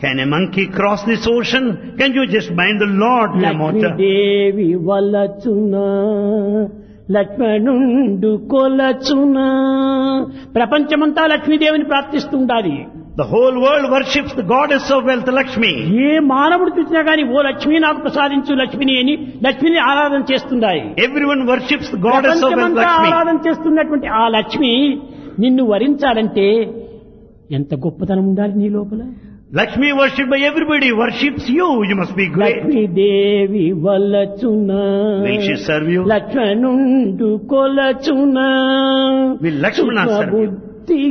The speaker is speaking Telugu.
Can a monkey cross this ocean? Can you just bind the Lord to a mortar? Lakshmidevi వలచునా లక్ష్మణుండు కొలచునా ప్రపంచమంతా లక్ష్మీదేవిని ప్రార్థిస్తుండాలి The whole world worships the goddess of wealth, Lakshmi. ఏ మానవుడు చూసినా గాని ఓ లక్ష్మి నాకు ప్రసాదించు లక్ష్మిని అని లక్ష్మిని ఆరాధన చేస్తుండాలి Everyone worships the goddess of wealth, ప్రపంచమంతా Lakshmi. ఆరాధన చేస్తున్నటువంటి ఆ లక్ష్మి నిన్ను వరించాలంటే ఎంత గొప్పతనం ఉండాలి నీ లోపల Lakshmi worshipped by everybody worships you. You must be great. Lakshmidevi వలచునా Will she serve you? లక్ష్మణుండు కొలచునా Will Lakshmana serve you? సుఖబుద్ధి